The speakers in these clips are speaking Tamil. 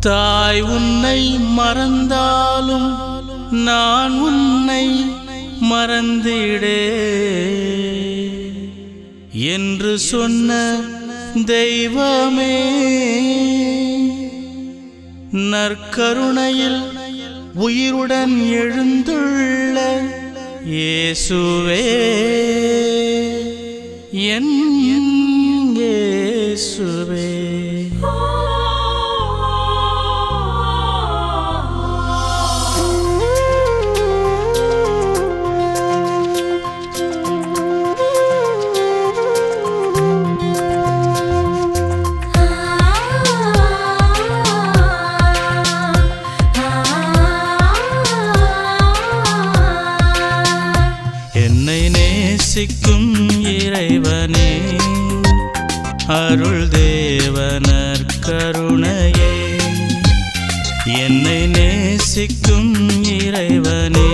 தாய் உன்னை மறந்தாலும் நான் உன்னை மறந்திடே என்று சொன்ன தெய்வமே நற்கருணையில் உயிருடன் எழுந்துள்ள இயேசுவே என் இயேசுவே என்னை நேசிக்கும் இறைவனே அருள் தேவனர் கருணையே என்னை நேசிக்கும் இறைவனே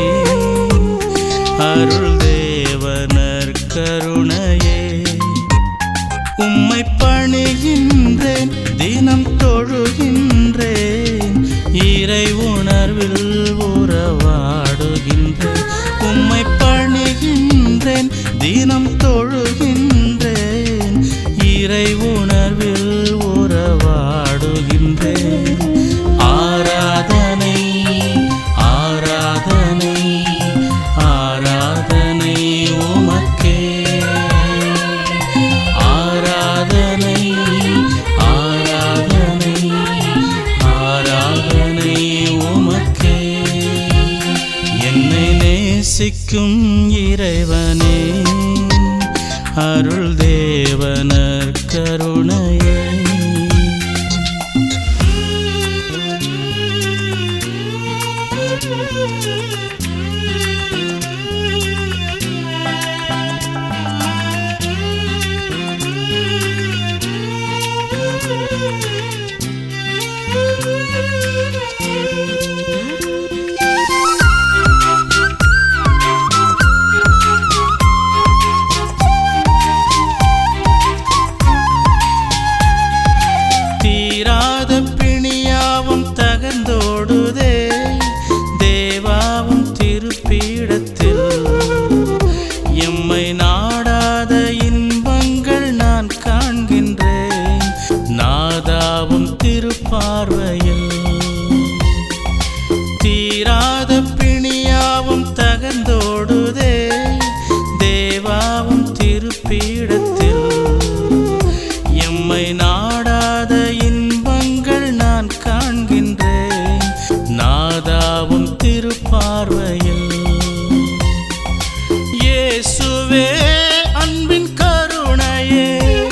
அருள் தேவனர் கருணையே உம்மை பணிகின்றேன் தினம் தொழுகின்றேன் இறை உணர்வில் உறவாடுகின்றேன் உம்மை பணிகின்றேன் தினம் தொழுகின்றேன் இறை உணர்வில் உறவாடுகின்றேன் ஆராதனை ஆராதனை ஆராதனை உமக்கே ஆராதனை ஆராதனை ஆராதனை உமக்கே என்னை நேசிக்கும் இறைவனே அருள் தேவனர் கருணையே தீராத பிணியாவும் தகந்தோடுதே தேவாவும் திருப்பீடத்தில் எம்மை நாடாத இன்பங்கள் நான் காண்கின்றேன் நாதாவும் திருப்பார்வையில் தீராத பிணியாவும் தகந்தோடுதே தேவாவும் திருப்பீடத்தில் எம்மை நாடாத இன்பங்கள் நான் காண்கின்றேன் நாதாவும் திருப்பார்வையில் இயேசுவே அன்பின் கருணையே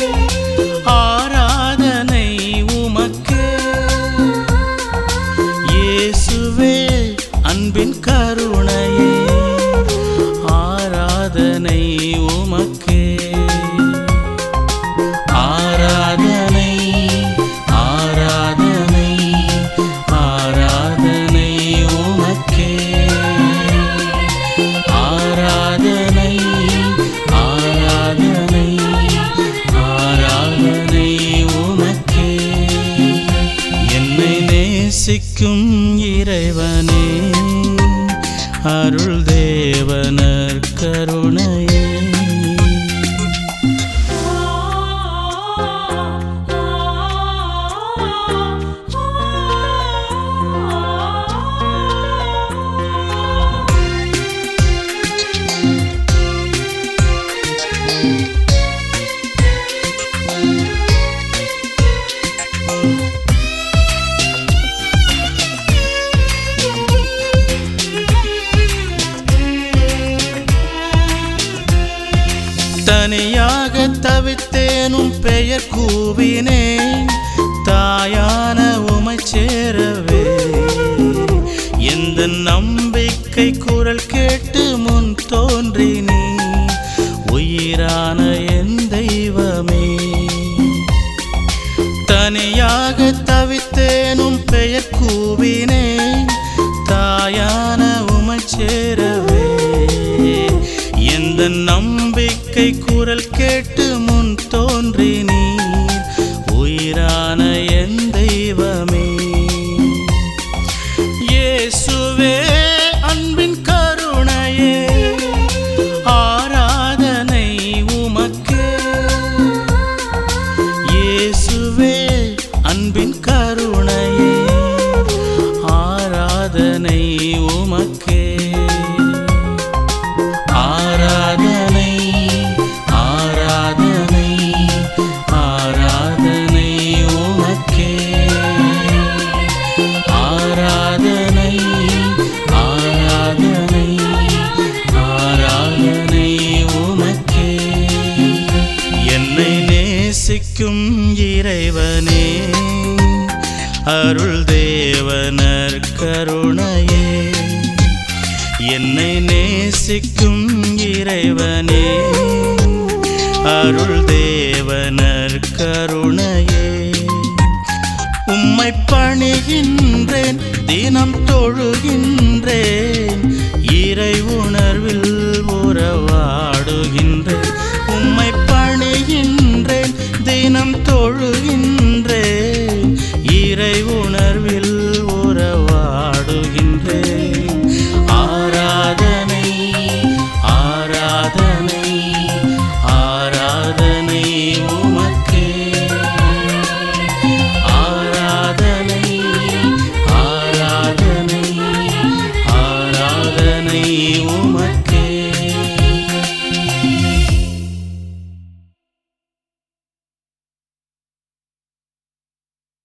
ஆராதனை உமக்கே இயேசுவே அன்பின் கருணையே ஆராதனை உமக்கே ஆராதனை ஆராதனை ஆராதனை உமக்கே ஆராதனை ஆராதனை ஆராதனை உமக்கே என்னை நேசிக்கும் இறைவனே அருள் தேவனர் கருணையே தனியாக தவித்தேனும் பெயர் கூவினேன் தாயான உமை சேரவே எந்த நம்பிக்கை குரல் கேட்டு முன் தோன்றி நீ உயிரான என் தெய்வமே தனியாக தவித்தேனும் பெயர் கூவினேன் தாயான உமை சேரவே எந்த நம்பிக்கை குரல் கேட்டு முன் தோன்றி நீர் உயிரான என் தெய்வமே அருள் தேவனர் கருணையே என்னை நேசிக்கும் இறைவனே அருள் தேவனர் கருணையே உம்மை பணிகின்றேன் தினம் தொழுகின்றேன் இறை உணர்வில் உறவாடுகின்றேன்